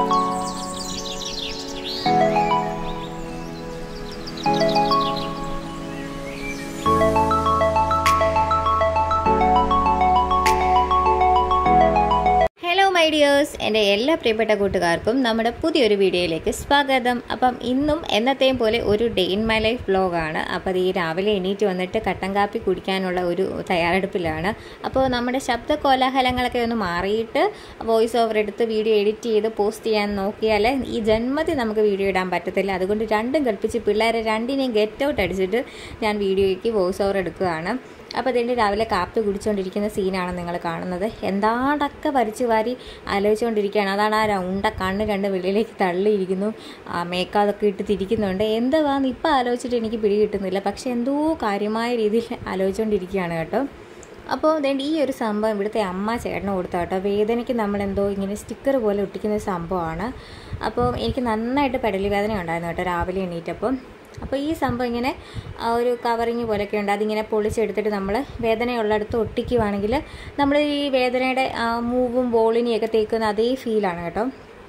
hello my dears എൻ്റെ എല്ലാ പ്രിയപ്പെട്ട കൂട്ടുകാർക്കും നമ്മുടെ പുതിയൊരു വീഡിയോയിലേക്ക് സ്വാഗതം അപ്പം ഇന്നും എന്നത്തെയും പോലെ ഒരു ഡേ ഇൻ മൈ ലൈഫ് വ്ലോഗാണ് അപ്പോൾ അത് ഈ രാവിലെ എണീറ്റ് വന്നിട്ട് കട്ടൻ കാപ്പി കുടിക്കാനുള്ള ഒരു തയ്യാറെടുപ്പിലാണ് അപ്പോൾ നമ്മുടെ ശബ്ദ കോലാഹലങ്ങളൊക്കെ ഒന്ന് മാറിയിട്ട് വോയിസ് ഓവർ എടുത്ത് വീഡിയോ എഡിറ്റ് ചെയ്ത് പോസ്റ്റ് ചെയ്യാൻ നോക്കിയാൽ ഈ ജന്മത്തിൽ നമുക്ക് വീഡിയോ ഇടാൻ പറ്റത്തില്ല അതുകൊണ്ട് രണ്ടും കൽപ്പിച്ച് പിള്ളേരെ രണ്ടിനെയും ഗെറ്റ് ഔട്ട് അടിച്ചിട്ട് ഞാൻ വീഡിയോയ്ക്ക് വോയിസ് ഓവർ എടുക്കുകയാണ് അപ്പോൾ അതിൻ്റെ രാവിലെ കാപ്പി കുടിച്ചുകൊണ്ടിരിക്കുന്ന സീനാണ് നിങ്ങൾ കാണുന്നത് എന്താണ്ടൊക്കെ വരിച്ചു വാരി ആലോചിച്ചുകൊണ്ടിരിക്കുകയാണ് അതാണ് ആ ഉണ്ട കണ്ണ് രണ്ട് വെളിയിലേക്ക് തള്ളിയിരിക്കുന്നു മേക്കാതൊക്കെ ഇട്ട് തിരിക്കുന്നുണ്ട് എന്തുവാന്ന് ഇപ്പോൾ ആലോചിച്ചിട്ട് എനിക്ക് പിടി കിട്ടുന്നില്ല പക്ഷേ എന്തോ കാര്യമായ രീതിയിൽ ആലോചിച്ചുകൊണ്ടിരിക്കുകയാണ് കേട്ടോ അപ്പോൾ അതുകൊണ്ട് ഈ ഒരു സംഭവം ഇവിടുത്തെ അമ്മ ചേട്ടന് കൊടുത്ത കേട്ടോ വേദനയ്ക്ക് നമ്മളെന്തോ ഇങ്ങനെ സ്റ്റിക്കർ പോലെ ഒട്ടിക്കുന്ന ഒരു സംഭവമാണ് അപ്പോൾ എനിക്ക് നന്നായിട്ട് പെടലി വേദന ഉണ്ടായിരുന്നു കേട്ടോ രാവിലെ എണീറ്റപ്പം അപ്പോൾ ഈ സംഭവം ഇങ്ങനെ ആ ഒരു കവറിങ് പോലെയൊക്കെ ഉണ്ട് അതിങ്ങനെ പൊളിച്ചെടുത്തിട്ട് നമ്മൾ വേദനയുള്ളിടത്ത് ഒട്ടിക്കുവാണെങ്കിൽ നമ്മൾ ഈ വേദനയുടെ ആ മൂവും ബോളിനെയൊക്കെ തേക്കുന്ന അതേ ഫീലാണ് കേട്ടോ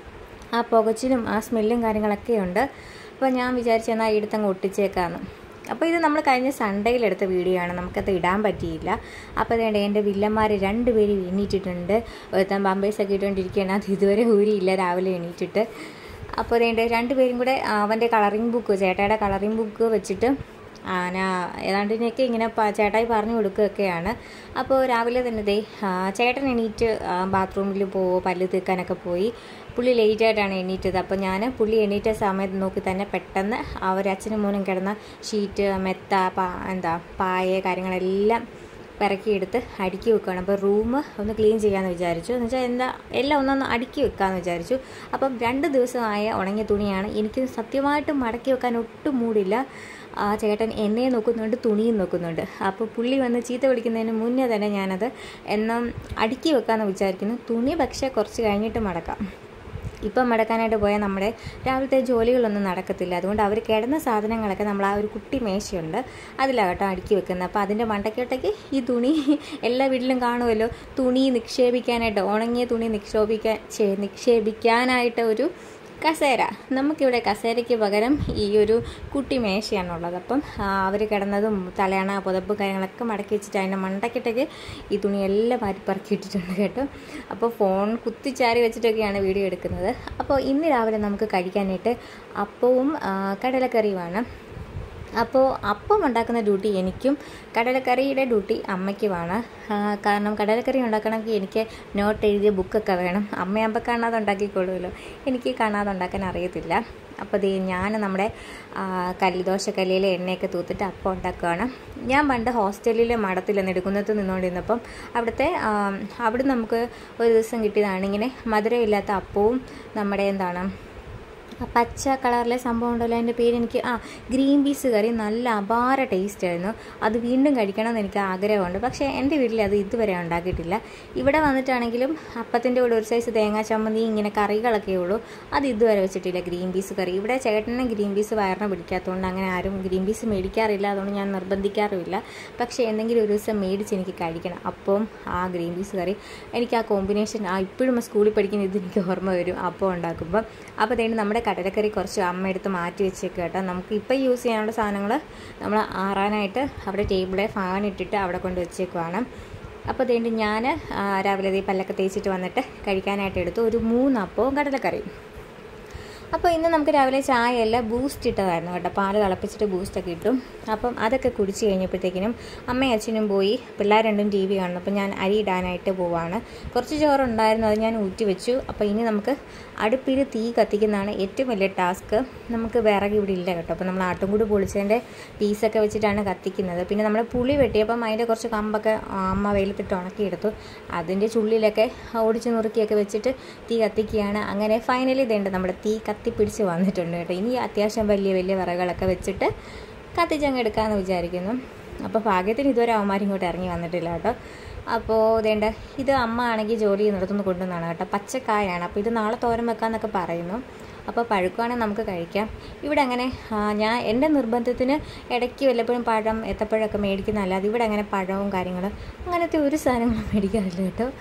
ആ പുകച്ചിലും ആ സ്മെല്ലും കാര്യങ്ങളൊക്കെ ഉണ്ട് അപ്പോൾ ഞാൻ വിചാരിച്ചു എന്നാൽ എടുത്തങ്ങ് ഒട്ടിച്ചേക്കാമെന്ന് അപ്പോൾ ഇത് നമ്മൾ കഴിഞ്ഞ സൺഡേയിൽ എടുത്ത വീഡിയോ ആണ് നമുക്കത് ഇടാൻ പറ്റിയില്ല അപ്പോൾ അതേണ്ട എൻ്റെ വില്ലന്മാർ രണ്ടുപേര് എണീറ്റിട്ടുണ്ട് ഒരുത്തൻ ബമ്പേഴ്സൊക്കെ ഇട്ടുകൊണ്ടിരിക്കുകയാണ് അത് ഇതുവരെ ഊരിയില്ല രാവിലെ എണീറ്റിട്ട് അപ്പോൾ അതേണ്ട രണ്ടുപേരും കൂടെ അവൻ്റെ കളറിംഗ് ബുക്ക് ചേട്ടായുടെ കളറിംഗ് ബുക്ക് വെച്ചിട്ട് ആന ഏതാണ്ടിനൊക്കെ ഇങ്ങനെ ചേട്ടായി പറഞ്ഞു കൊടുക്കുകയൊക്കെയാണ് അപ്പോൾ രാവിലെ തന്നെ ദേ ചേട്ടൻ എണീറ്റ് ബാത്റൂമിൽ പോവോ പല്ല് തീർക്കാനൊക്കെ പോയി പുള്ളി ലേറ്റായിട്ടാണ് എണീറ്റത് അപ്പോൾ ഞാൻ പുള്ളി എണീറ്റ സമയത്ത് നോക്കി തന്നെ പെട്ടെന്ന് അവർ അച്ഛനും മോനും കിടന്ന ഷീറ്റ് മെത്ത പാ എന്താ പായ കാര്യങ്ങളെല്ലാം പിറക്കിയെടുത്ത് അടുക്കി വെക്കുകയാണ് അപ്പോൾ റൂം ഒന്ന് ക്ലീൻ ചെയ്യാമെന്ന് വിചാരിച്ചു എന്ന് വെച്ചാൽ എന്താ എല്ലാം ഒന്നൊന്ന് അടുക്കി വെക്കാമെന്ന് വിചാരിച്ചു അപ്പം രണ്ട് ദിവസമായ ഉണങ്ങിയ തുണിയാണ് എനിക്ക് സത്യമായിട്ടും മടക്കി വെക്കാൻ ഒട്ടും മൂടില്ല ആ ചേട്ടൻ എന്നെ നോക്കുന്നുണ്ട് തുണിയും നോക്കുന്നുണ്ട് അപ്പോൾ പുള്ളി വന്ന് ചീത്ത വിളിക്കുന്നതിന് മുന്നേ തന്നെ ഞാനത് എന്നും അടുക്കി വെക്കാമെന്ന് വിചാരിക്കുന്നു തുണി പക്ഷേ കുറച്ച് കഴിഞ്ഞിട്ട് മടക്കാം ഇപ്പം മടക്കാനായിട്ട് പോയാൽ നമ്മുടെ രാവിലത്തെ ജോലികളൊന്നും നടക്കത്തില്ല അതുകൊണ്ട് അവർ കിടന്ന സാധനങ്ങളൊക്കെ നമ്മൾ ആ ഒരു കുട്ടി മേശയുണ്ട് അതിലാകട്ടോ അടുക്കി വെക്കുന്നത് അപ്പോൾ അതിൻ്റെ മണ്ടക്കോട്ടേക്ക് ഈ തുണി എല്ലാ വീട്ടിലും കാണുമല്ലോ തുണി നിക്ഷേപിക്കാനായിട്ട് ഉണങ്ങിയ തുണി നിക്ഷേപിക്കാൻ നിക്ഷേപിക്കാനായിട്ട് ഒരു കസേര നമുക്കിവിടെ കസേരയ്ക്ക് പകരം ഈ ഒരു കുട്ടി മേശയാണുള്ളത് അപ്പം അവർ കിടന്നതും തലയണ പുതപ്പ് കാര്യങ്ങളൊക്കെ മടക്കി വെച്ചിട്ട് അതിൻ്റെ മണ്ടക്കിട്ടേക്ക് ഈ തുണിയെല്ലാം മാറ്റി പറക്കി ഇട്ടിട്ടുണ്ട് കേട്ടോ അപ്പോൾ ഫോൺ കുത്തിച്ചാരി വെച്ചിട്ടൊക്കെയാണ് വീഡിയോ എടുക്കുന്നത് അപ്പോൾ ഇന്ന് രാവിലെ നമുക്ക് കഴിക്കാനായിട്ട് അപ്പവും കടലക്കറിയുമാണ് അപ്പോൾ അപ്പം ഉണ്ടാക്കുന്ന ഡ്യൂട്ടി എനിക്കും കടലക്കറിയുടെ ഡ്യൂട്ടി അമ്മയ്ക്കുമാണ് കാരണം കടലക്കറി ഉണ്ടാക്കണമെങ്കിൽ എനിക്ക് നോട്ട് എഴുതിയ ബുക്കൊക്കെ വേണം അമ്മയാകുമ്പോൾ കാണാതെ ഉണ്ടാക്കിക്കൊള്ളുമല്ലോ എനിക്ക് കാണാതെ ഉണ്ടാക്കാൻ അറിയത്തില്ല അപ്പോൾ ഇത് ഞാൻ നമ്മുടെ കല്ലുദോശ കല്ലിയിൽ എണ്ണയൊക്കെ തൂത്തിട്ട് അപ്പം ഉണ്ടാക്കുകയാണ് ഞാൻ പണ്ട് ഹോസ്റ്റലിൽ മഠത്തിൽ നെടുക്കുന്നത്ത് നിന്നുകൊണ്ടിരുന്നപ്പം അവിടുത്തെ അവിടെ നമുക്ക് ഒരു ദിവസം കിട്ടിയതാണ് ഇങ്ങനെ മധുരമില്ലാത്ത അപ്പവും നമ്മുടെ എന്താണ് പച്ച കളറിലെ സംഭവം ഉണ്ടല്ലോ അതിൻ്റെ പേര് എനിക്ക് ആ ഗ്രീൻ പീസ് കറി നല്ല അപാര ടേസ്റ്റ് ആയിരുന്നു അത് വീണ്ടും കഴിക്കണം എന്ന് എനിക്ക് ആഗ്രഹമുണ്ട് പക്ഷേ എൻ്റെ വീട്ടിൽ അത് ഇതുവരെ ഉണ്ടാക്കിയിട്ടില്ല ഇവിടെ വന്നിട്ടാണെങ്കിലും അപ്പത്തിൻ്റെ കൂടെ ഒരു സൈസ് തേങ്ങാ ചമ്മന്തി ഇങ്ങനെ കറികളൊക്കെ ഉള്ളൂ അത് ഇതുവരെ വെച്ചിട്ടില്ല ഗ്രീൻ പീസ് കറി ഇവിടെ ചേട്ടന് ഗ്രീൻ പീസ് വയറിന് പിടിക്കാത്തതുകൊണ്ട് അങ്ങനെ ആരും ഗ്രീൻ പീസ് മേടിക്കാറില്ല അതുകൊണ്ട് ഞാൻ നിർബന്ധിക്കാറുമില്ല പക്ഷേ എന്തെങ്കിലും ഒരു ദിവസം മേടിച്ച് എനിക്ക് കഴിക്കണം അപ്പം ആ ഗ്രീൻ പീസ് കറി എനിക്ക് ആ കോമ്പിനേഷൻ ആ ഇപ്പോഴും സ്കൂളിൽ പഠിക്കുന്ന ഇത് എനിക്ക് ഓർമ്മ വരും അപ്പം ഉണ്ടാക്കുമ്പോൾ അപ്പോൾ അതേണ്ട് നമ്മുടെ കടലക്കറി കുറച്ച് അമ്മ എടുത്ത് മാറ്റി വെച്ചേക്കുക കേട്ടോ നമുക്ക് ഇപ്പോൾ യൂസ് ചെയ്യാനുള്ള സാധനങ്ങൾ നമ്മൾ ആറാനായിട്ട് അവിടെ ടേബിളെ ഫാൻ ഇട്ടിട്ട് അവിടെ കൊണ്ട് വെച്ചേക്കുവാണ് അപ്പോൾ അതുകൊണ്ട് ഞാൻ രാവിലെ ഈ പല്ലൊക്കെ തേച്ചിട്ട് വന്നിട്ട് കഴിക്കാനായിട്ട് എടുത്തു ഒരു മൂന്നപ്പവും കടലക്കറിയും അപ്പോൾ ഇന്ന് നമുക്ക് രാവിലെ ചായയല്ല ബൂസ്റ്റ് ഇട്ടതായിരുന്നു കേട്ടോ പാല് തിളപ്പിച്ചിട്ട് ബൂസ്റ്റൊക്കെ ഇട്ടു അപ്പം അതൊക്കെ കുടിച്ച് കഴിഞ്ഞപ്പോഴത്തേക്കിനും അമ്മയും അച്ഛനും പോയി പിള്ളേർ രണ്ടും ടി വി കാണുന്നു അപ്പോൾ ഞാൻ അരി ഇടാനായിട്ട് പോവാണ് കുറച്ച് ചോറുണ്ടായിരുന്നു അത് ഞാൻ ഊറ്റി വെച്ചു അപ്പോൾ ഇനി നമുക്ക് അടുപ്പിൽ തീ കത്തിക്കുന്നതാണ് ഏറ്റവും വലിയ ടാസ്ക് നമുക്ക് വിറക് ഇവിടെ ഇല്ല കേട്ടോ അപ്പോൾ നമ്മൾ ആട്ടുംകൂടി പൊളിച്ചതിൻ്റെ പീസൊക്കെ വെച്ചിട്ടാണ് കത്തിക്കുന്നത് പിന്നെ നമ്മൾ പുളി വെട്ടിയപ്പം അതിൻ്റെ കുറച്ച് കമ്പൊക്കെ അമ്മ വെയിലത്തിട്ട് ഉണക്കിയെടുത്തു അതിൻ്റെ ചുള്ളിലൊക്കെ ഓടിച്ച് നുറുക്കിയൊക്കെ വെച്ചിട്ട് തീ കത്തിക്കുകയാണ് അങ്ങനെ ഫൈനലി ഇതുണ്ട് നമ്മുടെ തീ കത്തിപ്പിടിച്ച് വന്നിട്ടുണ്ട് കേട്ടോ ഇനി അത്യാവശ്യം വലിയ വലിയ വിറകളൊക്കെ വെച്ചിട്ട് കത്തിച്ചങ്ങ് എടുക്കാമെന്ന് വിചാരിക്കുന്നു അപ്പോൾ ഭാഗ്യത്തിന് ഇതുവരെ അവന്മാർ ഇങ്ങോട്ട് ഇറങ്ങി വന്നിട്ടില്ല കേട്ടോ അപ്പോൾ ഇതേണ്ട ഇത് അമ്മ ആണെങ്കിൽ ജോലി ചെയ്യുന്നിടത്തുനിന്ന് കൊണ്ടുവന്നാണ് കേട്ടോ പച്ചക്കായാണ് അപ്പോൾ ഇത് നാളെ തോരൻ വെക്കാമെന്നൊക്കെ പറയുന്നു അപ്പോൾ പഴുക്കുവാണെങ്കിൽ നമുക്ക് കഴിക്കാം ഇവിടെ അങ്ങനെ ഞാൻ എൻ്റെ നിർബന്ധത്തിന് ഇടയ്ക്ക് വല്ലപ്പോഴും പഴം എത്തപ്പഴമൊക്കെ മേടിക്കുന്ന അല്ലാതെ ഇവിടെ അങ്ങനെ പഴവും കാര്യങ്ങളും അങ്ങനത്തെ ഒരു സാധനങ്ങളും മേടിക്കാറില്ല കേട്ടോ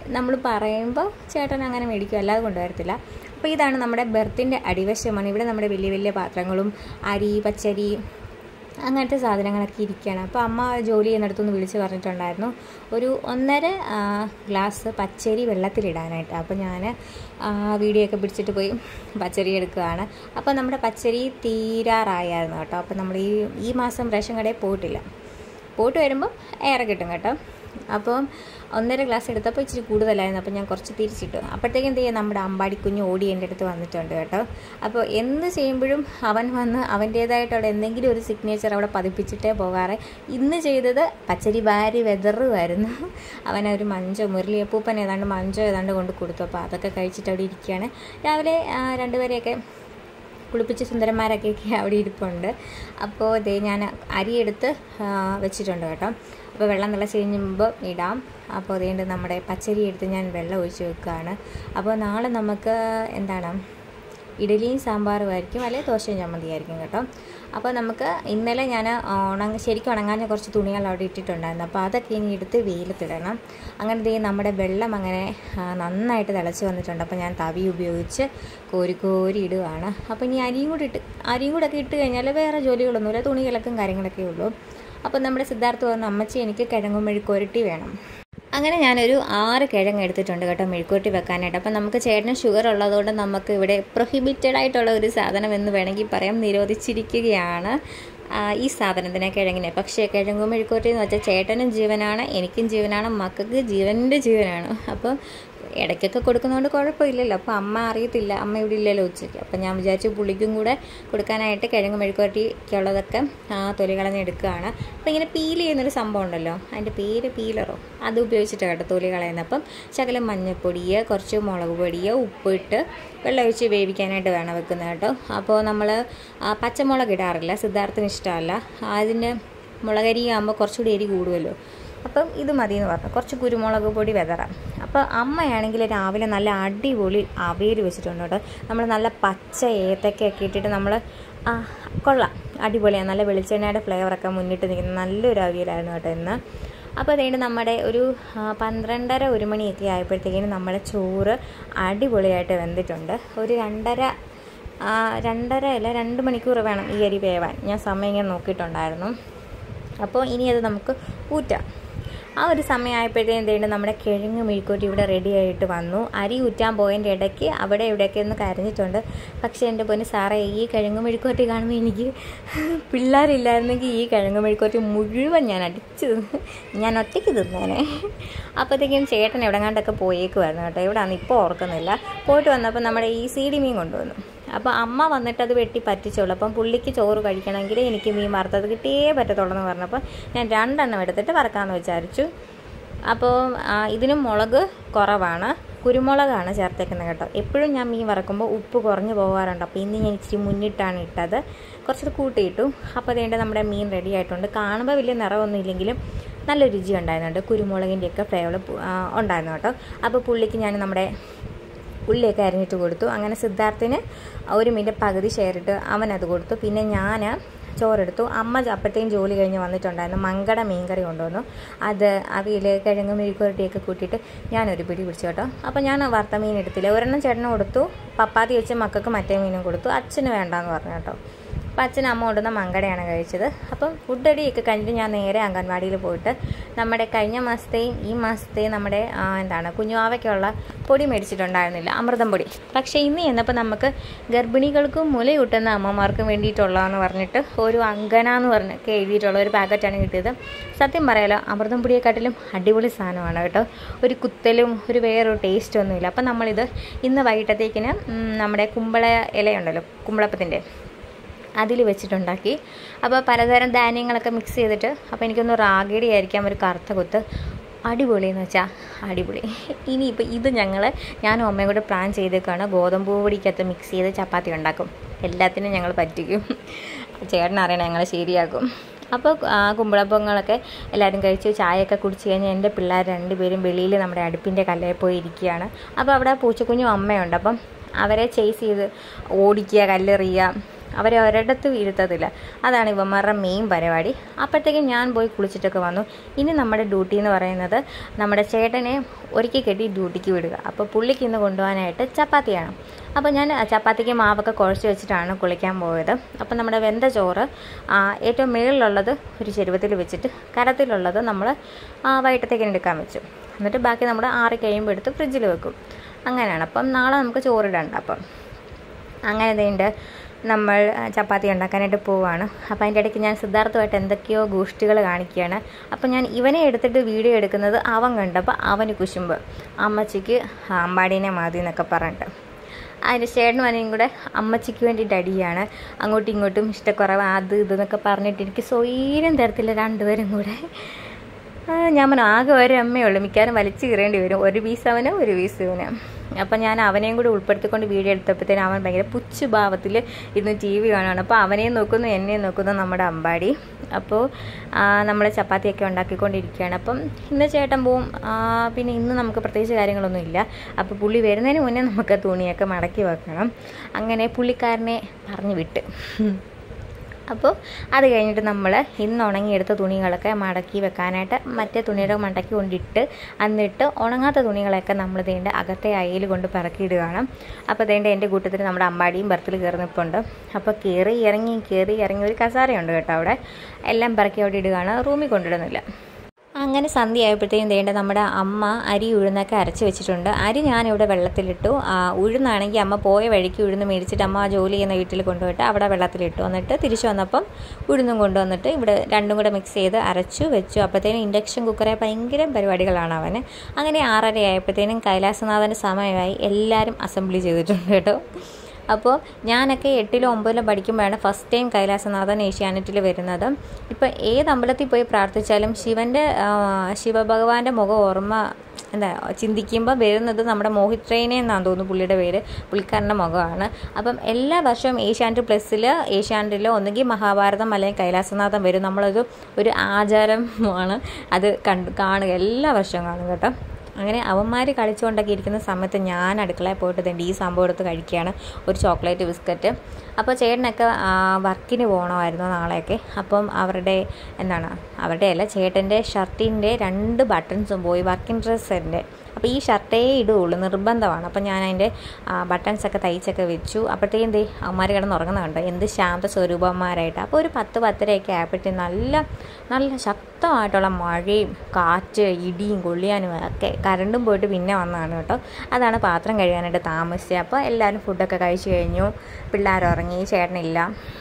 നമ്മൾ പറയുമ്പോൾ ചേട്ടൻ അങ്ങനെ മേടിക്കും അല്ലാതെ കൊണ്ടുവരത്തില്ല അപ്പോൾ ഇതാണ് നമ്മുടെ ബെർത്തിൻ്റെ അടിവശമാണ് ഇവിടെ നമ്മുടെ വലിയ വലിയ പാത്രങ്ങളും അരി പച്ചരി അങ്ങനത്തെ സാധനങ്ങളൊക്കെ ഇരിക്കുകയാണ് അപ്പോൾ അമ്മ ജോലി ചെയ്യുന്നിടത്തുനിന്ന് വിളിച്ച് പറഞ്ഞിട്ടുണ്ടായിരുന്നു ഒരു ഒന്നര ആ, ഗ്ലാസ് പച്ചരി വെള്ളത്തിലിടാനായിട്ട് അപ്പോൾ ഞാൻ വീഡിയോ ഒക്കെ പിടിച്ചിട്ട് പോയി പച്ചരി എടുക്കുകയാണ് അപ്പോൾ നമ്മുടെ പച്ചരി തീരാറായായിരുന്നു കേട്ടോ അപ്പോൾ നമ്മൾ ഈ ഈ മാസം റേഷൻ കടയിൽ പോയിട്ടില്ല പോയിട്ട് വരുമ്പോൾ ഏറെ കിട്ടും കേട്ടോ അപ്പം ഒന്നര ഗ്ലാസ് എടുത്തപ്പോൾ ഇച്ചിരി കൂടുതലായിരുന്നു അപ്പോൾ ഞാൻ കുറച്ച് തിരിച്ചിട്ടു അപ്പോഴത്തേക്കും എന്ത് ചെയ്യാം നമ്മുടെ അമ്പാടിക്കുഞ്ഞ് ഓടി എൻ്റെ അടുത്ത് വന്നിട്ടുണ്ട് കേട്ടോ അപ്പോൾ എന്ത് ചെയ്യുമ്പോഴും അവൻ വന്ന് അവൻ്റേതായിട്ടുള്ള എന്തെങ്കിലും ഒരു സിഗ്നേച്ചർ അവിടെ പതിപ്പിച്ചിട്ടേ പോകാറ് ഇന്ന് ചെയ്തത് പച്ചരി വാരി വെതറുമായിരുന്നു അവൻ ഒരു മഞ്ചോ മുരളിയപ്പൂപ്പൻ ഏതാണ്ട് മഞ്ചോ ഏതാണ്ട് കൊണ്ട് കൊടുത്തു അപ്പോൾ അതൊക്കെ കഴിച്ചിട്ട് അവിടെ ഇരിക്കുകയാണ് രാവിലെ ആ, രണ്ടുപേരെയൊക്കെ കുളിപ്പിച്ച് സുന്ദരന്മാരൊക്കെ അവിടെ ഇരിപ്പുണ്ട് അപ്പോൾ ഇതേ ഞാൻ അരിയെടുത്ത് ആ, വെച്ചിട്ടുണ്ട് കേട്ടോ അപ്പോൾ വെള്ളം തിളച്ച് കഴിയുമ്പോൾ ഇടാം അപ്പോൾ അതുകൊണ്ട് നമ്മുടെ പച്ചരി എടുത്ത് ഞാൻ വെള്ളം ഒഴിച്ച് വെക്കുകയാണ് അപ്പോൾ നാളെ നമുക്ക് എന്താണ് ഇഡലിയും സാമ്പാറും ആയിരിക്കും അല്ലെങ്കിൽ ദോശയും ചമ്മന്തി ആയിരിക്കും കേട്ടോ അപ്പോൾ നമുക്ക് ഇന്നലെ ഞാൻ ഉണങ്ങ ശരിക്കും ഉണങ്ങാഞ്ഞ കുറച്ച് തുണികൾ അവിടെ ഇട്ടിട്ടുണ്ടായിരുന്നു അപ്പോൾ അതൊക്കെ ഇനി എടുത്ത് വെയിലത്തിടണം അങ്ങനെ ദേ നമ്മുടെ വെള്ളം അങ്ങനെ ആ, നന്നായിട്ട് തിളച്ച് വന്നിട്ടുണ്ട് അപ്പോൾ ഞാൻ തവി ഉപയോഗിച്ച് കോരി കോരി ഇടുകയാണ് അപ്പോൾ ഇനി അരിയും കൂടി ഇട്ട് അരിയും കൂടെ ഒക്കെ ഇട്ട് കഴിഞ്ഞാൽ വേറെ ജോലികളൊന്നുമില്ല തുണി കിളക്കും കാര്യങ്ങളൊക്കെ ഉള്ളൂ അപ്പോൾ നമ്മുടെ സിദ്ധാർത്ഥ പറഞ്ഞു അമ്മച്ചി എനിക്ക് കിഴങ്ങും മെഴുക്കുരട്ടി വേണം അങ്ങനെ ഞാനൊരു ആറ് കിഴങ്ങ് എടുത്തിട്ടുണ്ട് കേട്ടോ മെഴുക്കൂട്ടി വെക്കാനായിട്ട് അപ്പം നമുക്ക് ചേട്ടന് ഷുഗർ ഉള്ളതുകൊണ്ട് നമുക്ക് ഇവിടെ പ്രൊഹിബിറ്റഡ് ആയിട്ടുള്ള ഒരു സാധനം എന്ന് വേണമെങ്കിൽ പറയാം നിരോധിച്ചിരിക്കുകയാണ് ആ, ഈ സാധനത്തിനെ കിഴങ്ങിനെ പക്ഷേ കിഴങ്ങും മെഴുക്കൂട്ടി എന്ന് വെച്ചാൽ ചേട്ടനും ജീവനാണ് എനിക്കും ജീവനാണ് മക്കൾക്ക് ജീവൻ്റെ ജീവനാണ് അപ്പോൾ ഇടയ്ക്കൊക്കെ കൊടുക്കുന്നതുകൊണ്ട് കുഴപ്പമില്ലല്ലോ അപ്പോൾ അമ്മ അറിയത്തില്ല അമ്മ ഇവിടെ ഇല്ലല്ലോ ഉച്ചയ്ക്ക് അപ്പം ഞാൻ വിചാരിച്ചു പുള്ളിക്കും കൂടെ കൊടുക്കാനായിട്ട് കിഴങ്ങ് മെഴുക്കുവരട്ടിക്കുള്ളതൊക്കെ ആ, തൊലി കളഞ്ഞ് എടുക്കുകയാണ് അപ്പോൾ ഇങ്ങനെ പീൽ ചെയ്യുന്നൊരു സംഭവം ഉണ്ടല്ലോ അതിൻ്റെ പേര് പീലറോ അത് ഉപയോഗിച്ചിട്ട് കേട്ടോ തൊലി കളയുന്നത് അപ്പം ശകലം മഞ്ഞൾപ്പൊടിയോ കുറച്ച് മുളക് പൊടിയോ ഉപ്പിട്ട് വെള്ളം ഒഴിച്ച് വേവിക്കാനായിട്ട് വേണം വെക്കുന്നത് കേട്ടോ അപ്പോൾ നമ്മൾ പച്ചമുളക് ഇടാറില്ല സിദ്ധാർത്ഥന് ഇഷ്ടമല്ല അതിൻ്റെ മുളകരി ആകുമ്പോൾ കുറച്ചുകൂടി എരി കൂടുമല്ലോ അപ്പം ഇത് മതി എന്ന് പറഞ്ഞു കുറച്ച് കുരുമുളക് പൊടി വിതറാം അപ്പോൾ അമ്മയാണെങ്കിൽ രാവിലെ നല്ല അടിപൊളി അവിയൽ വെച്ചിട്ടുണ്ട് കേട്ടോ നമ്മൾ നല്ല പച്ച ഏത്തക്കയൊക്കെ ഇട്ടിട്ട് നമ്മൾ ആ കൊള്ളാം അടിപൊളിയാണ് നല്ല വെളിച്ചെണ്ണയുടെ ഫ്ലേവറൊക്കെ മുന്നിട്ട് നിൽക്കുന്ന നല്ലൊരു അവിയലായിരുന്നു കേട്ടോ ഇന്ന് അപ്പോൾ അതുകൊണ്ട് നമ്മുടെ ഒരു ആ, പന്ത്രണ്ടര ഒരു മണിയൊക്കെ ആയപ്പോഴത്തേക്കിനും നമ്മുടെ ചോറ് അടിപൊളിയായിട്ട് വെന്തിട്ടുണ്ട് ഒരു രണ്ടര ആ, രണ്ടര അല്ല രണ്ട് മണിക്കൂർ വേണം ഈ അരി വേവാൻ ഞാൻ സമയം ഇങ്ങനെ നോക്കിയിട്ടുണ്ടായിരുന്നു അപ്പോൾ ഇനി അത് നമുക്ക് ഊറ്റാം ആ ഒരു സമയമായപ്പോഴത്തേക്കും എന്തുകൊണ്ട് നമ്മുടെ കിഴങ്ങ് മെഴുക്കോട്ടി ഇവിടെ റെഡി ആയിട്ട് വന്നു അരി ഊറ്റാൻ പോയതിൻ്റെ ഇടയ്ക്ക് അവിടെ ഇവിടെയൊക്കെ ഒന്ന് കരഞ്ഞിട്ടുണ്ട് പക്ഷേ എൻ്റെ പൊന്ന് സാറേ ഈ കിഴങ്ങ് മെഴുക്കോട്ടി കാണുമ്പോൾ എനിക്ക് പിള്ളേരില്ലായിരുന്നെങ്കിൽ ഈ കിഴങ്ങ് മെഴുക്കോട്ടി മുഴുവൻ ഞാൻ അടിച്ച് ഞാൻ ഒറ്റയ്ക്ക് തിന്നേനെ അപ്പോഴത്തേക്കും ചേട്ടൻ എവിടെങ്ങാണ്ടൊക്കെ പോയേക്കുമായിരുന്നു കേട്ടോ എവിടെയാണെന്ന് ഇപ്പോൾ ഓർക്കുന്നില്ല പോയിട്ട് വന്നപ്പോൾ നമ്മുടെ ഈ സി ഡി മീൻ കൊണ്ടുവന്നു അപ്പോൾ അമ്മ വന്നിട്ട് അത് വെട്ടി പറ്റിച്ചോളൂ അപ്പം പുള്ളിക്ക് ചോറ് കഴിക്കണമെങ്കിൽ എനിക്ക് മീൻ വറുത്തത് കിട്ടിയേ പറ്റത്തുള്ളൂ എന്ന് പറഞ്ഞപ്പോൾ ഞാൻ രണ്ടെണ്ണം എടുത്തിട്ട് വറക്കാമെന്ന് വിചാരിച്ചു അപ്പോൾ ആ, ഇതിനും മുളക് കുറവാണ് കുരുമുളകാണ് ചേർത്തേക്കുന്നത് കേട്ടോ എപ്പോഴും ഞാൻ മീൻ വറക്കുമ്പോൾ ഉപ്പ് കുറഞ്ഞു പോകാറുണ്ട് അപ്പോൾ ഇന്ന് ഞാൻ ഇച്ചിരി മുന്നിട്ടാണ് ഇട്ടത് കുറച്ചത് കൂട്ടിയിട്ടു അപ്പോൾ അതേണ്ട നമ്മുടെ മീൻ റെഡി ആയിട്ടുണ്ട് കാണുമ്പോൾ വലിയ നിറമൊന്നും ഇല്ലെങ്കിലും നല്ല രുചി ഉണ്ടായിരുന്നുണ്ട് കുരുമുളകിൻ്റെയൊക്കെ ഫ്ലേവർ ഉണ്ടായിരുന്നു കേട്ടോ അപ്പോൾ പുള്ളിക്ക് ഞാൻ നമ്മുടെ ഉള്ളിയൊക്കെ അരിഞ്ഞിട്ട് കൊടുത്തു അങ്ങനെ സിദ്ധാർത്ഥിന് ഒരു മിനിറ്റ് പകുതി ഷെയറിട്ട് അവനത് കൊടുത്തു പിന്നെ ഞാൻ ചോറെടുത്തു അമ്മ അപ്പോഴത്തേക്കും ജോലി കഴിഞ്ഞ് വന്നിട്ടുണ്ടായിരുന്നു മങ്കട മീൻകറി കൊണ്ടുവന്നു അത് അവിയൽ കിഴങ്ങ് മെഴുക്കുരട്ടിയൊക്കെ കൂട്ടിയിട്ട് ഞാനൊരു പിടി പിടിച്ചു കേട്ടോ അപ്പോൾ ഞാൻ വറുത്ത മീൻ എടുത്തില്ല ഒരെണ്ണം ചേട്ടന് കൊടുത്തു പപ്പാത്തി വെച്ച് മക്കൾക്ക് മറ്റേ മീനും കൊടുത്തു അച്ഛന് വേണ്ടാന്ന് പറഞ്ഞു കേട്ടോ അപ്പം അച്ഛൻ അമ്മ കൊണ്ടുവന്ന മങ്കടയാണ് കഴിച്ചത് അപ്പം ഫുഡ് അടിയൊക്കെ കഴിഞ്ഞിട്ട് ഞാൻ നേരെ അംഗൻവാടിയിൽ പോയിട്ട് നമ്മുടെ കഴിഞ്ഞ മാസത്തെയും ഈ മാസത്തെയും നമ്മുടെ ആ, എന്താണ് കുഞ്ഞുവാവയ്ക്കുള്ള പൊടി മേടിച്ചിട്ടുണ്ടായിരുന്നില്ല അമൃതം പൊടി പക്ഷേ ഇന്ന് ചെന്നപ്പോൾ നമുക്ക് ഗർഭിണികൾക്കും മുലയൂട്ടുന്ന അമ്മമാർക്കും വേണ്ടിയിട്ടുള്ളതെന്ന് പറഞ്ഞിട്ട് ഒരു അങ്കന എന്ന് പറഞ്ഞൊക്കെ എഴുതിയിട്ടുള്ള ഒരു പാക്കറ്റാണ് കിട്ടിയത് സത്യം പറയാലോ അമൃതം പൊടിയെക്കാട്ടിലും അടിപൊളി സാധനമാണ് കേട്ടോ ഒരു കുത്തലും ഒരു വേറൊരു ടേസ്റ്റ് ഒന്നുമില്ല അപ്പം നമ്മളിത് ഇന്ന് വൈകിട്ടത്തേക്കിന് ഉം, നമ്മുടെ കുമ്പള ഇലയുണ്ടല്ലോ കുമ്പളപ്പത്തിൻ്റെ അതിൽ വെച്ചിട്ടുണ്ടാക്കി അപ്പോൾ പലതരം ധാന്യങ്ങളൊക്കെ മിക്സ് ചെയ്തിട്ട് അപ്പോൾ എനിക്കൊന്ന് റാഗിടി ആയിരിക്കാം ഒരു കറുത്ത കുത്ത് അടിപൊളി എന്ന് വെച്ചാൽ അടിപൊളി ഇനിയിപ്പോൾ ഇത് ഞങ്ങൾ ഞാനും അമ്മയും കൂടെ പ്ലാൻ ചെയ്തേക്കാണ് ഗോതമ്പ് പൊടിക്കകത്ത് മിക്സ് ചെയ്ത് ചപ്പാത്തി ഉണ്ടാക്കും എല്ലാത്തിനും ഞങ്ങൾ പറ്റിക്കും ചേട്ടൻ അറിയണം ഞങ്ങൾ ശരിയാക്കും അപ്പോൾ ആ കുമ്പളപ്പങ്ങളൊക്കെ എല്ലാവരും കഴിച്ചു ചായയൊക്കെ കുടിച്ച് കഴിഞ്ഞ് എൻ്റെ പിള്ളേർ രണ്ടുപേരും വെളിയിൽ നമ്മുടെ അടുപ്പിൻ്റെ കല്ലയിൽ പോയി ഇരിക്കുകയാണ് അപ്പോൾ അവിടെ പൂച്ചക്കുഞ്ഞും അമ്മയുണ്ട് അപ്പം അവരെ ചേസ് ചെയ്ത് ഓടിക്കുക കല്ലെറിയുക അവരെ ഒരിടത്തും ഇരുത്തത്തില്ല അതാണ് ഇവന്മാരുടെ മെയിൻ പരിപാടി അപ്പോഴത്തേക്കും ഞാൻ പോയി കുളിച്ചിട്ടൊക്കെ വന്നു ഇനി നമ്മുടെ ഡ്യൂട്ടി എന്ന് പറയുന്നത് നമ്മുടെ ചേട്ടനെ ഒരുക്കി കെട്ടി ഡ്യൂട്ടിക്ക് വിടുക അപ്പോൾ പുള്ളിക്ക് ഇന്ന് കൊണ്ടുപോകാനായിട്ട് ചപ്പാത്തിയാണ് അപ്പോൾ ഞാൻ ചപ്പാത്തിക്ക് മാവൊക്കെ കുഴച്ച് വെച്ചിട്ടാണ് കുളിക്കാൻ പോയത് അപ്പോൾ നമ്മുടെ വെന്ത ചോറ് ആ, ഏറ്റവും മുകളിലുള്ളത് ഒരു ചെരുവത്തിൽ വെച്ചിട്ട് കരത്തിലുള്ളത് നമ്മൾ വൈകിട്ടത്തേക്ക് എടുക്കാൻ വെച്ചു എന്നിട്ട് ബാക്കി നമ്മൾ ആറി കഴിയുമ്പോൾ എടുത്ത് ഫ്രിഡ്ജിൽ വെക്കും അങ്ങനെയാണ് അപ്പം നാളെ നമുക്ക് ചോറിടണ്ട അപ്പം അങ്ങനെ ഇതുണ്ട് നമ്മൾ ആ, ചപ്പാത്തി ഉണ്ടാക്കാനായിട്ട് പോവാണ് അപ്പോൾ അതിൻ്റെ ഇടയ്ക്ക് ഞാൻ സിദ്ധാർത്ഥമായിട്ട് എന്തൊക്കെയോ ഗോഷ്ടികൾ കാണിക്കുകയാണ് അപ്പോൾ ഞാൻ ഇവനെ എടുത്തിട്ട് വീഡിയോ എടുക്കുന്നത് അവൻ കണ്ടപ്പോൾ അവന് കുശുമ്പ് അമ്മച്ചിക്ക് അമ്പാടീനെ മതി എന്നൊക്കെ പറഞ്ഞിട്ട് അതിൻ്റെ ചേട്ടനും അനിയും കൂടെ അമ്മച്ചിക്ക് വേണ്ടിയിട്ട് അടിയാണ് അങ്ങോട്ടും ഇങ്ങോട്ടും ഇഷ്ടക്കുറവ് അത് ഇതെന്നൊക്കെ പറഞ്ഞിട്ട് എനിക്ക് സ്വൈര്യം തരത്തില്ല രണ്ടുപേരും കൂടെ ആ, ഞാൻ പറഞ്ഞു ആകെ ഒരു അമ്മയേ ഉള്ളൂ മിക്കവാറും വലിച്ചു കീറേണ്ടി വരും ഒരു പീസ് അവന് ഒരു പീസ് ഇവന് അപ്പം ഞാൻ അവനെയും കൂടി ഉൾപ്പെടുത്തിക്കൊണ്ട് വീഡിയോ എടുത്തപ്പോഴത്തേനും അവൻ ഭയങ്കര പുച്ചു ഭാവത്തിൽ ഇന്ന് ടി വി കാണുകയാണ് അപ്പോൾ അവനെയും നോക്കുന്നു എന്നെയും നോക്കുന്നു നമ്മുടെ അമ്പാടി അപ്പോൾ നമ്മൾ ചപ്പാത്തിയൊക്കെ ഉണ്ടാക്കിക്കൊണ്ടിരിക്കുകയാണ് അപ്പം ഇന്ന് ചേട്ടൻ പോവും ആ, പിന്നെ ഇന്ന് നമുക്ക് പ്രത്യേകിച്ച് കാര്യങ്ങളൊന്നും ഇല്ല അപ്പോൾ പുള്ളി വരുന്നതിന് മുന്നേ നമുക്ക് തുണിയൊക്കെ മടക്കി വെക്കണം അങ്ങനെ പുള്ളിക്കാരനെ പറഞ്ഞു വിട്ട് അപ്പോൾ അത് കഴിഞ്ഞിട്ട് നമ്മൾ ഇന്ന് ഉണങ്ങിയെടുത്ത തുണികളൊക്കെ മടക്കി വെക്കാനായിട്ട് മറ്റേ തുണിയുടെ മടക്കി കൊണ്ടിട്ട് എന്നിട്ട് ഉണങ്ങാത്ത തുണികളൊക്കെ നമ്മൾ ദേണ്ട അകത്തെ അയയിൽ കൊണ്ട് പറക്കിയിടുകയാണ് അപ്പോൾ ദേണ്ട എൻ്റെ കൂട്ടത്തിൽ നമ്മുടെ അമ്പാടിയും ബർത്തിൽ കയറി നിൽപ്പുണ്ട് അപ്പോൾ കയറി ഇറങ്ങി കയറി ഇറങ്ങി ഒരു കസാരയുണ്ട് കേട്ടോ അവിടെ എല്ലാം പറക്കി അവിടെ ഇടുകയാണ് റൂമിൽ കൊണ്ടിടുന്നില്ല അങ്ങനെ സന്ധ്യ ആയപ്പോഴത്തേക്കും വേണ്ട നമ്മുടെ അമ്മ അരി ഉഴുന്നൊക്കെ അരച്ച് വെച്ചിട്ടുണ്ട് അരി ഞാനിവിടെ വെള്ളത്തിലിട്ടു ആ, ഉഴുന്നാണെങ്കിൽ അമ്മ പോയ വഴിക്ക് ഉഴുന്ന് മേടിച്ചിട്ട് അമ്മ ആ ജോലി ചെയ്യുന്ന വീട്ടിൽ കൊണ്ടുപോയിട്ട് അവിടെ വെള്ളത്തിലിട്ടു എന്നിട്ട് തിരിച്ചു വന്നപ്പം ഉഴുന്നും കൊണ്ടുവന്നിട്ട് ഇവിടെ രണ്ടും കൂടെ മിക്സ് ചെയ്ത് അരച്ചു വെച്ചു അപ്പോഴത്തേനും ഇൻഡക്ഷൻ കുക്കറെ ഭയങ്കര പരിപാടികളാണ് അവന് അങ്ങനെ ആറര ആയപ്പോഴത്തേനും കൈലാസനാഥൻ്റെ സമയമായി എല്ലാവരും അസംബ്ലി ചെയ്തിട്ടുണ്ട് കേട്ടോ അപ്പോൾ ഞാനൊക്കെ എട്ടിലോ ഒമ്പതിലോ പഠിക്കുമ്പോഴാണ് ഫസ്റ്റ് ടൈം കൈലാസനാഥൻ ഏഷ്യാനെറ്റിൽ വരുന്നത് ഇപ്പോൾ ഏത് അമ്പലത്തിൽ പോയി പ്രാർത്ഥിച്ചാലും ശിവൻ്റെ ആ, ശിവഭഗവാന്റെ മുഖം ഓർമ്മ എന്താ ചിന്തിക്കുമ്പോൾ വരുന്നത് നമ്മുടെ മോഹിത് ട്രെയിനെ എന്നാണ് തോന്നുന്നു പുള്ളിയുടെ പേര് പുള്ളിക്കാരൻ്റെ മുഖമാണ് അപ്പം എല്ലാ വർഷവും ഏഷ്യാനെറ്റ് പ്ലസ്സിൽ ഏഷ്യാനെറ്റിൽ ഒന്നുകിൽ മഹാഭാരതം അല്ലെങ്കിൽ കൈലാസനാഥം വരും നമ്മളത് ഒരു ആചാരമാണ് അത് കണ്ട് കാണുക എല്ലാ വർഷവും കാണും കേട്ടോ അങ്ങനെ അവന്മാർ കളിച്ചുകൊണ്ടൊക്കെ ഇരിക്കുന്ന സമയത്ത് ഞാൻ അടുക്കളയിൽ പോയിട്ട് ദേ ഈ സംഭവം എടുത്ത് കഴിക്കുകയാണ് ഒരു ചോക്ലേറ്റ് ബിസ്ക്കറ്റ് അപ്പോൾ ചേട്ടനൊക്കെ ആ, വർക്കിന് പോകണമായിരുന്നു നാളെയൊക്കെ അപ്പം അവരുടെ എന്താണ് അവരുടെ അല്ല ചേട്ടൻ്റെ ഷർട്ടിൻ്റെ രണ്ട് ബട്ടൺസും പോയി വർക്കിംഗ് ഡ്രസ്സിൻ്റെ അപ്പോൾ ഈ ഷർട്ടേ ഇടുകയുള്ളൂ നിർബന്ധമാണ് അപ്പം ഞാൻ അതിൻ്റെ ബട്ടൺസൊക്കെ തയ്ച്ചൊക്കെ വെച്ചു അപ്പോഴത്തേക്കും ദേ അവന്മാർ കിടന്ന് ഉറങ്ങുന്നുണ്ട് എന്ത് ശാന്ത സ്വരൂപന്മാരായിട്ട് അപ്പോൾ ഒരു പത്ത് പത്തരയൊക്കെ ആയപ്പോഴത്തേക്കും നല്ല നല്ല ശക്തമായിട്ടുള്ള മഴയും കാറ്റ് ഇടിയും കൊള്ളിയാനും ഒക്കെ കരണ്ടും പോയിട്ട് പിന്നെ വന്നതാണ് കേട്ടോ അതാണ് പാത്രം കഴുകാനായിട്ട് താമസിച്ചത് അപ്പോൾ എല്ലാവരും ഫുഡൊക്കെ കഴിച്ചു കഴിഞ്ഞു പിള്ളേർ ഉറങ്ങി ചേട്ടനില്ല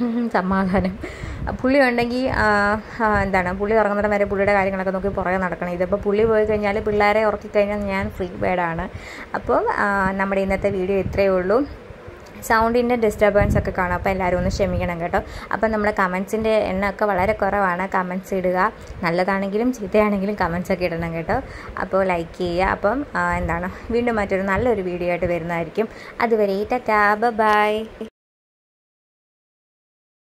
സമാധാനം പുള്ളി ഉണ്ടെങ്കിൽ ആ, ആ, എന്താണ് പുള്ളി ഉറങ്ങുന്നിടം വരെ പുള്ളിയുടെ കാര്യങ്ങളൊക്കെ നോക്കി പുറകെ നടക്കണം ഇതിപ്പോൾ പുള്ളി പോയി കഴിഞ്ഞാൽ പിള്ളേരെ ഉറക്കി കഴിഞ്ഞാൽ ഞാൻ ഫ്രീ ബേഡാണ് അപ്പോൾ ആ, നമ്മുടെ ഇന്നത്തെ വീഡിയോ ഇത്രയേ ഉള്ളൂ സൗണ്ടിൻ്റെ ഡിസ്റ്റർബൻസ് ഒക്കെ കാണും അപ്പോൾ എല്ലാവരും ഒന്ന് ക്ഷമിക്കണം കേട്ടോ അപ്പം നമ്മുടെ കമൻസിൻ്റെ എണ്ണമൊക്കെ വളരെ കുറവാണ് കമൻസ് ഇടുക നല്ലതാണെങ്കിലും ചീത്തയാണെങ്കിലും കമൻസ് ഒക്കെ ഇടണം കേട്ടോ അപ്പോൾ ലൈക്ക് ചെയ്യുക അപ്പം ആ, എന്താണ് വീണ്ടും മറ്റൊരു നല്ലൊരു വീഡിയോ ആയിട്ട് വരുന്നതായിരിക്കും അതുവരെ ടാ ബൈ